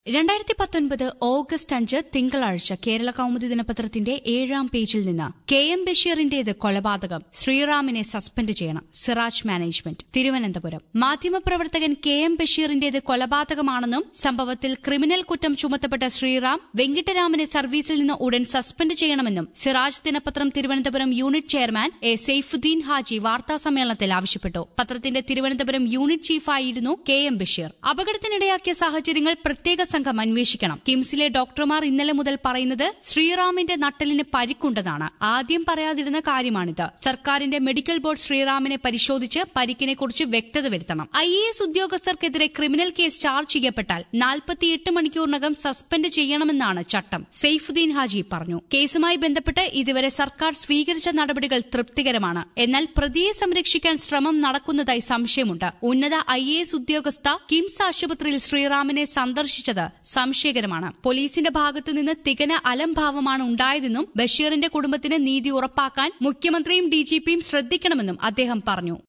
രണ്ടായിരത്തി പത്തൊൻപത് ഓഗസ്റ്റ് അഞ്ച് തിങ്കളാഴ്ച കേരള കൌമുദി ദിനപത്രത്തിന്റെ ഏഴാം പേജിൽ നിന്ന് കെ എം ബഷീറിന്റേത് കൊലപാതകം ശ്രീറാമിനെ സസ്പെൻഡ് ചെയ്യണം സിറാജ് മാനേജ്മെന്റ് തിരുവനന്തപുരം മാധ്യമപ്രവർത്തകൻ കെ എം ബഷീറിന്റേത് കൊലപാതകമാണെന്നും സംഭവത്തിൽ ക്രിമിനൽ കുറ്റം ചുമത്തപ്പെട്ട ശ്രീറാം വെങ്കിട്ടരാമനെ സർവീസിൽ നിന്ന് ഉടൻ സസ്പെൻഡ് ചെയ്യണമെന്നും സിറാജ് ദിനപത്രം Thiruvananthapuram unit chairman A Saifuddin Haji വാർത്താസമ്മേളനത്തിൽ ആവശ്യപ്പെട്ടു പത്രത്തിന്റെ തിരുവനന്തപുരം യൂണിറ്റ് ചീഫായിരുന്നു കെ എം ബഷീർ അപകടത്തിനിടയാക്കിയ സാഹചര്യങ്ങൾ പ്രത്യേക സംഘം അന്വേഷിക്കണം കിംസിലെ ഡോക്ടർമാർ ഇന്നലെ മുതൽ പറയുന്നത് ശ്രീറാമിന്റെ നട്ടലിന് പരിക്കുണ്ടെന്നാണ് ആദ്യം പറയാതിരുന്ന കാര്യമാണിത് സർക്കാരിന്റെ മെഡിക്കൽ ബോർഡ് ശ്രീറാമിനെ പരിശോധിച്ച് പരിക്കിനെക്കുറിച്ച് വ്യക്തത വരുത്തണം ഐ എ എസ് ഉദ്യോഗസ്ഥർക്കെതിരെ ക്രിമിനൽ കേസ് ചാർജ് ചെയ്യപ്പെട്ടാൽ നാൽപ്പത്തിയെട്ട് മണിക്കൂറിനകം സസ്പെൻഡ് ചെയ്യണമെന്നാണ് ചട്ടം സെയ്ഫുദ്ദീൻ ഹാജി പറഞ്ഞു കേസുമായി ബന്ധപ്പെട്ട് ഇതുവരെ സർക്കാർ സ്വീകരിച്ച നടപടികൾ തൃപ്തികരമാണ് എന്നാൽ പ്രതിയെ സംരക്ഷിക്കാൻ ശ്രമം നടക്കുന്നതായി സംശയമുണ്ട് ഉന്നത ഐ എ എസ് ഉദ്യോഗസ്ഥ കിംസ് ആശുപത്രിയിൽ ശ്രീറാമിനെ സന്ദർശിച്ചത് സംശയകരമാണ് പോലീസിന്റെ ഭാഗത്തുനിന്ന് തികന അലംഭാവമാണ് ഉണ്ടായതെന്നും ബഷീറിന്റെ കുടുംബത്തിന് നീതി ഉറപ്പാക്കാൻ മുഖ്യമന്ത്രിയും ഡിജിപിയും ശ്രദ്ധിക്കണമെന്നും അദ്ദേഹം പറഞ്ഞു